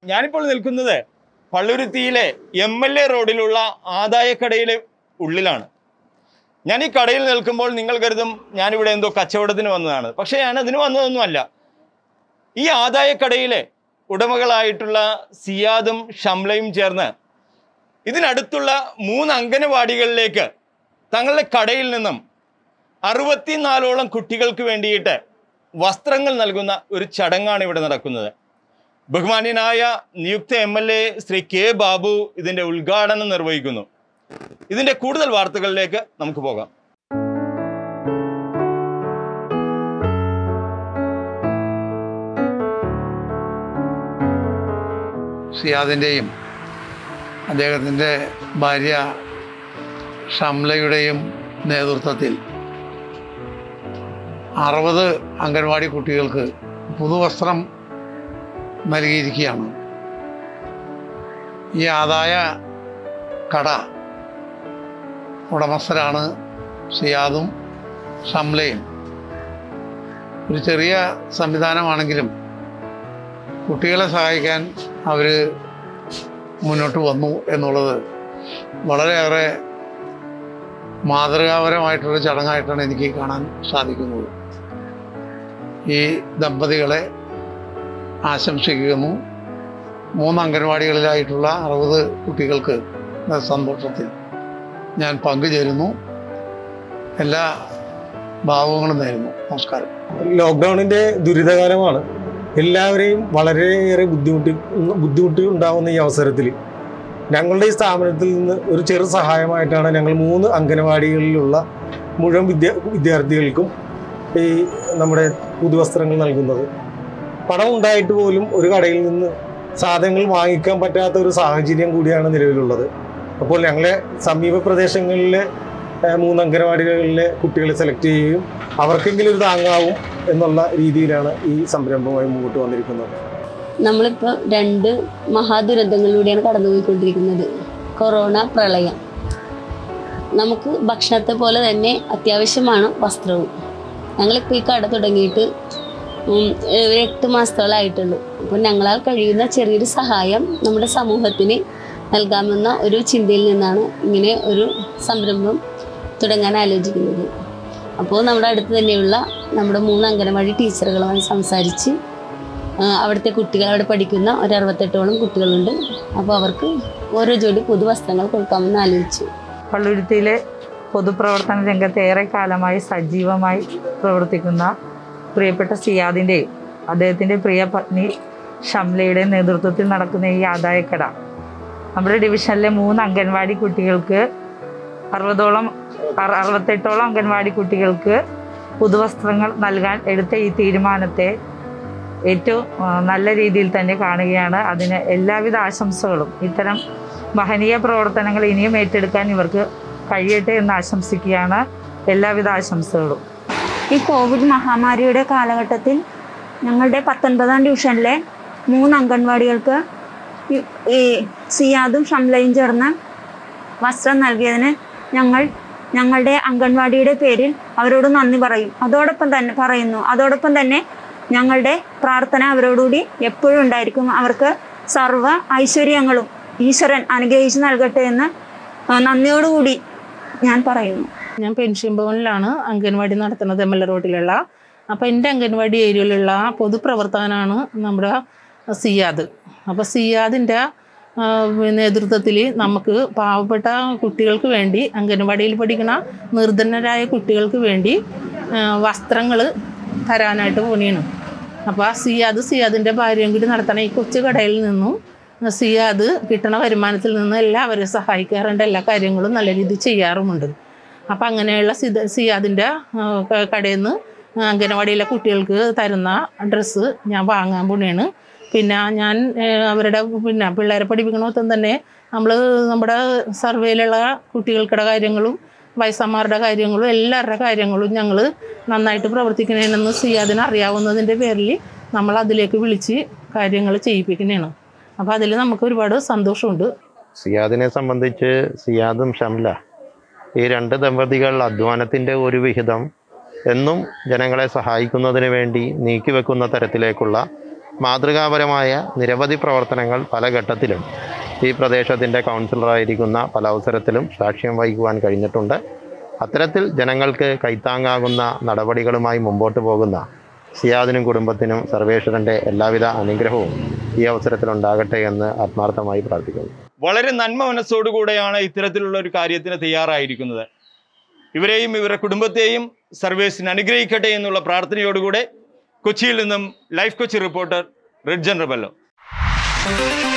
ഞാനിപ്പോൾ നിൽക്കുന്നത് പള്ളുരുത്തിയിലെ M L A റോഡിലുള്ള ആദായക്കടയിലെ ഉള്ളിലാണ് ഞാൻ ഈ കടയിൽ നിൽക്കുമ്പോൾ നിങ്ങൾ കരുതും ഞാനിവിടെ എന്തോ കച്ചവടത്തിന് വന്നതാണ് പക്ഷേ ഞാൻ അതിന് വന്നതൊന്നുമല്ല ഈ ആദായക്കടയിലെ ഉടമകളായിട്ടുള്ള സിയാദും ഷംലയും ചേർന്ന് ഇതിനടുത്തുള്ള മൂന്ന് അംഗനവാടികളിലേക്ക് തങ്ങളുടെ കടയിൽ നിന്നും അറുപത്തിനാലോളം കുട്ടികൾക്ക് വേണ്ടിയിട്ട് വസ്ത്രങ്ങൾ നൽകുന്ന ഒരു ചടങ്ങാണ് ഇവിടെ നടക്കുന്നത് ബഹുമാന്യനായ നിയുക്ത M L A Shri K Babu ഇതിൻ്റെ ഉദ്ഘാടനം നിർവഹിക്കുന്നു ഇതിൻ്റെ കൂടുതൽ വാർത്തകളിലേക്ക് നമുക്ക് പോകാം സിയാദിൻ്റെയും അദ്ദേഹത്തിൻ്റെ ഭാര്യ ഷംലയുടെയും നേതൃത്വത്തിൽ അറുപത് അംഗൻവാടി കുട്ടികൾക്ക് പുതുവസ്ത്രം നൽകിയിരിക്കുകയാണ് ഈ ആദായ കട ഉടമസ്ഥരാണ് സിയാദും ഷംലയും ഒരു ചെറിയ സംവിധാനമാണെങ്കിലും കുട്ടികളെ സഹായിക്കാൻ അവർ മുന്നോട്ട് വന്നു എന്നുള്ളത് വളരെയേറെ മാതൃകാപരമായിട്ടുള്ള ചടങ്ങായിട്ടാണ് എനിക്ക് കാണാൻ സാധിക്കുന്നത് ഈ ദമ്പതികളെ ആശംസിക്കുന്നു മൂന്ന് അംഗൻവാടികളിലായിട്ടുള്ള അറുപത് കുട്ടികൾക്ക് സന്തോഷത്തിൽ ഞാൻ പങ്കുചേരുന്നു എല്ലാ ഭാവങ്ങളും നേരുന്നു നമസ്കാരം ലോക്ക്ഡൗണിന്റെ ദുരിതകാലമാണ് എല്ലാവരെയും വളരെയേറെ ബുദ്ധിമുട്ടി ബുദ്ധിമുട്ട് ഉണ്ടാവുന്ന ഈ അവസരത്തിൽ ഞങ്ങളുടെ ഈ സ്ഥാപനത്തിൽ നിന്ന് ഒരു ചെറു സഹായമായിട്ടാണ് ഞങ്ങൾ മൂന്ന് അംഗനവാടികളിലുള്ള മുഴുവൻ വിദ്യ വിദ്യാർത്ഥികൾക്കും ഈ നമ്മുടെ പുതുവസ്ത്രങ്ങൾ നൽകുന്നത് പണം ഉണ്ടായിട്ട് പോലും ഒരു കടയിൽ നിന്ന് സാധനങ്ങൾ വാങ്ങിക്കാൻ പറ്റാത്ത ഒരു സാഹചര്യം കൂടിയാണ് നിലവിലുള്ളത് അപ്പോൾ ഞങ്ങളെ സമീപ പ്രദേശങ്ങളിലെ ഏഹ്, മൂന്ന് അംഗനവാടികളിലെ കുട്ടികളെ സെലക്ട് ചെയ്യുകയും അവർക്കെങ്കിലും ഒരു താങ്ങാവും എന്നുള്ള രീതിയിലാണ് ഈ സംരംഭവുമായി മുമ്പോട്ട് വന്നിരിക്കുന്നത് നമ്മളിപ്പോൾ രണ്ട് മഹാദുരന്തങ്ങളിലൂടെയാണ് കടന്നുപോയിക്കൊണ്ടിരിക്കുന്നത് കൊറോണ പ്രളയം നമുക്ക് ഭക്ഷണത്തെ പോലെ തന്നെ അത്യാവശ്യമാണ് വസ്ത്രവും ഞങ്ങളിപ്പോൾ ഈ കട തുടങ്ങിയിട്ട് ഉം, ഒരു എട്ട് മാസത്തോളമായിട്ടുള്ളൂ അപ്പോൾ ഞങ്ങളാൽ കഴിയുന്ന ചെറിയൊരു സഹായം നമ്മുടെ സമൂഹത്തിന് നൽകാമെന്ന ഒരു ചിന്തയിൽ നിന്നാണ് ഇങ്ങനെ ഒരു സംരംഭം തുടങ്ങാൻ ആലോചിക്കുന്നത് അപ്പോൾ നമ്മുടെ അടുത്ത് തന്നെയുള്ള നമ്മുടെ മൂന്ന് അംഗനവാടി ടീച്ചറുകളുമായി സംസാരിച്ച് ആ, അവിടുത്തെ കുട്ടികൾ അവിടെ പഠിക്കുന്ന ഒരു അറുപത്തെട്ടോളം കുട്ടികളുണ്ട് അപ്പോൾ അവർക്ക് ഓരോ ജോഡി പുതുവസ്ത്രങ്ങൾ കൊടുക്കാമെന്ന് ആലോചിച്ചു പള്ളുരുത്തിയിലെ പൊതുപ്രവർത്തന രംഗത്ത് ഏറെ കാലമായി സജീവമായി പ്രവർത്തിക്കുന്ന പ്രിയപ്പെട്ട സിയാദിൻ്റെയും അദ്ദേഹത്തിൻ്റെ പ്രിയ പത്നി ഷംലയുടെ നേതൃത്വത്തിൽ നടക്കുന്ന ഈ ആദായക്കട നമ്മുടെ ഡിവിഷനിലെ മൂന്ന് അംഗൻവാടി കുട്ടികൾക്ക് അറുപതോളം അറ- അറുപത്തെട്ടോളം അംഗൻവാടി കുട്ടികൾക്ക് പുതുവസ്ത്രങ്ങൾ നൽകാൻ എടുത്ത ഈ തീരുമാനത്തെ ഏറ്റവും ആ, നല്ല രീതിയിൽ തന്നെ കാണുകയാണ് അതിന് എല്ലാവിധ ആശംസകളും ഇത്തരം മഹനീയ പ്രവർത്തനങ്ങൾ ഇനിയും ഏറ്റെടുക്കാൻ ഇവർക്ക് കഴിയട്ടെ എന്ന് ആശംസിക്കുകയാണ് എല്ലാവിധ ആശംസകളും ഈ കോവിഡ് മഹാമാരിയുടെ കാലഘട്ടത്തിൽ ഞങ്ങളുടെ പത്തൊൻപതാം ഡിവിഷനിലെ മൂന്ന് അംഗൻവാടികൾക്ക് ഈ- ഈ സിയാദും ഷംലയും ചേർന്ന് വസ്ത്രം നൽകിയതിന് ഞങ്ങൾ ഞങ്ങളുടെ അംഗൻവാടിയുടെ പേരിൽ അവരോട് നന്ദി പറയും അതോടൊപ്പം തന്നെ പറയുന്നു അതോടൊപ്പം തന്നെ ഞങ്ങളുടെ പ്രാർത്ഥന അവരോടുകൂടി എപ്പോഴും ഉണ്ടായിരിക്കും അവർക്ക് സർവ്വ ഐശ്വര്യങ്ങളും ഈശ്വരൻ അനുഗ്രഹിച്ച് നൽകട്ടെ എന്ന് ആ, നന്ദിയോടുകൂടി ഞാൻ പറയുന്നു ഞാൻ പെൻഷൻ ഭവനിലാണ് അംഗൻവാടി നടത്തുന്നത് എം എൽ എ റോഡിലുള്ള അപ്പോൾ എൻ്റെ അംഗൻവാടി ഏരിയയിലുള്ള പൊതുപ്രവർത്തകനാണ് നമ്മുടെ സിയാദ് അപ്പോൾ സിയാദിൻ്റെ നേതൃത്വത്തിൽ നമുക്ക് പാവപ്പെട്ട കുട്ടികൾക്ക് വേണ്ടി അംഗൻവാടിയിൽ പഠിക്കുന്ന നിർധനരായ കുട്ടികൾക്ക് വേണ്ടി വസ്ത്രങ്ങൾ തരാനായിട്ട് പോണിയാണ് അപ്പോൾ സിയാദ് സിയാദിൻ്റെ ഭാര്യയും കൂടി നടത്തണ ഈ കൊച്ചു കടയിൽ നിന്നും സിയാദ് കിട്ടണ വരുമാനത്തിൽ നിന്ന് എല്ലാവരെയും സഹായിക്കാറുണ്ട് എല്ലാ കാര്യങ്ങളും നല്ല രീതിയിൽ ചെയ്യാറുമുണ്ട് അപ്പം അങ്ങനെയുള്ള സിദ സിയാദിൻ്റെ കടയിൽ നിന്ന് അംഗനവാടിയിലെ കുട്ടികൾക്ക് തരുന്ന ഡ്രസ്സ് ഞാൻ വാങ്ങാൻ പോണേണ് പിന്നെ ഞാൻ ഏഹ്, അവരുടെ പിന്നെ പിള്ളേരെ പഠിപ്പിക്കണമൊത്തം തന്നെ നമ്മൾ നമ്മുടെ സർവേയിലുള്ള കുട്ടികൾക്കുടെ കാര്യങ്ങളും വയസ്സന്മാരുടെ കാര്യങ്ങളും എല്ലാവരുടെ കാര്യങ്ങളും ഞങ്ങൾ നന്നായിട്ട് പ്രവർത്തിക്കണേനെന്ന് സിയാദിന് അറിയാവുന്നതിൻ്റെ പേരിൽ നമ്മൾ അതിലേക്ക് വിളിച്ച് കാര്യങ്ങൾ ചെയ്യിപ്പിക്കണേണ് അപ്പോൾ അതിൽ നമുക്ക് ഒരുപാട് സന്തോഷമുണ്ട് സിയാദിനെ സംബന്ധിച്ച് സിയാദും ഷംല ഈ രണ്ട് ദമ്പതികൾ അധ്വാനത്തിൻ്റെ ഒരു വിഹിതം എന്നും ജനങ്ങളെ സഹായിക്കുന്നതിന് വേണ്ടി നീക്കിവെക്കുന്ന തരത്തിലേക്കുള്ള മാതൃകാപരമായ നിരവധി പ്രവർത്തനങ്ങൾ പല ഘട്ടത്തിലും ഈ പ്രദേശത്തിൻ്റെ കൗൺസിലറായിരിക്കുന്ന പല അവസരത്തിലും സാക്ഷ്യം വഹിക്കുവാൻ കഴിഞ്ഞിട്ടുണ്ട് അത്തരത്തിൽ ജനങ്ങൾക്ക് കൈത്താങ്ങാകുന്ന നടപടികളുമായി മുമ്പോട്ട് പോകുന്ന സിയാദിനും കുടുംബത്തിനും സർവേശ്വരൻ്റെ എല്ലാവിധ അനുഗ്രഹവും ഈ അവസരത്തിലുണ്ടാകട്ടെ എന്ന് ആത്മാർത്ഥമായി പ്രാർത്ഥിക്കുന്നു വളരെ നന്മ മനസ്സോടുകൂടെയാണ് ഇത്തരത്തിലുള്ള ഒരു കാര്യത്തിന് തയ്യാറായിരിക്കുന്നത് ഇവരെയും ഇവരുടെ കുടുംബത്തെയും സർവീസിന് അനുഗ്രഹിക്കട്ടെ എന്നുള്ള പ്രാർത്ഥനയോടുകൂടെ കൊച്ചിയിൽ നിന്നും life Kochi reporter Ridjan Rabello